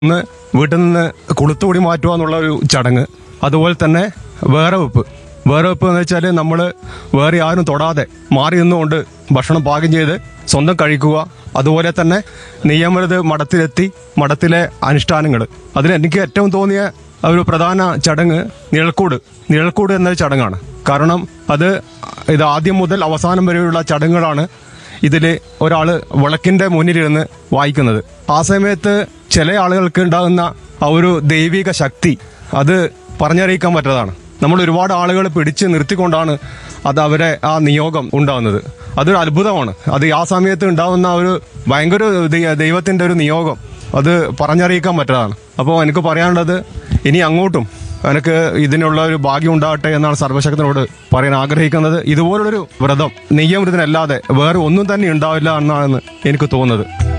ഒന്ന് വീട്ടിൽ നിന്ന് കുളുത്തുകൂടി മാറ്റുക എന്നുള്ള ഒരു ചടങ്ങ് അതുപോലെ തന്നെ വേറെ വെപ്പ് വേറെ വെപ്പ് എന്ന് വെച്ചാൽ നമ്മൾ വേറെ ആരും തൊടാതെ മാറി നിന്നുകൊണ്ട് ഭക്ഷണം പാകം ചെയ്ത് സ്വന്തം കഴിക്കുക അതുപോലെ തന്നെ നിയമത് മഠത്തിലെത്തി മഠത്തിലെ അനുഷ്ഠാനങ്ങൾ അതിൽ എനിക്ക് ഏറ്റവും തോന്നിയ ഒരു പ്രധാന ചടങ്ങ് നിഴൽക്കൂട് നിഴൽക്കൂട് എന്ന ചടങ്ങാണ് കാരണം അത് ഇത് ആദ്യം മുതൽ അവസാനം വരെയുള്ള ചടങ്ങുകളാണ് ഇതിൽ ഒരാൾ വിളക്കിന്റെ മുന്നിലിരുന്ന് വായിക്കുന്നത് ആ സമയത്ത് ചില ആളുകൾക്ക് ഉണ്ടാകുന്ന ആ ഒരു ദൈവിക ശക്തി അത് പറഞ്ഞറിയിക്കാൻ പറ്റതാണ് നമ്മൾ ഒരുപാട് ആളുകൾ പിടിച്ച് നിർത്തിക്കൊണ്ടാണ് അത് അവരെ ആ നിയോഗം ഉണ്ടാകുന്നത് അതൊരു അത്ഭുതമാണ് അത് ആ സമയത്ത് ഉണ്ടാകുന്ന ഒരു ഭയങ്കര ദൈ- ദൈവത്തിന്റെ ഒരു നിയോഗം അത് പറഞ്ഞറിയിക്കാൻ പറ്റതാണ് അപ്പോൾ എനിക്ക് പറയാനുള്ളത് ഇനി അങ്ങോട്ടും എനിക്ക് ഇതിനുള്ള ഒരു ഭാഗ്യം ഉണ്ടാകട്ടെ എന്നാണ് സർവശക്തനോട് പറയാൻ ആഗ്രഹിക്കുന്നത് ഇതുപോലുള്ളൊരു വ്രതം നെയ്യമൃതനല്ലാതെ വേറെ ഒന്നും തന്നെ ഉണ്ടാവില്ല എന്നാണ് എനിക്ക് തോന്നുന്നത്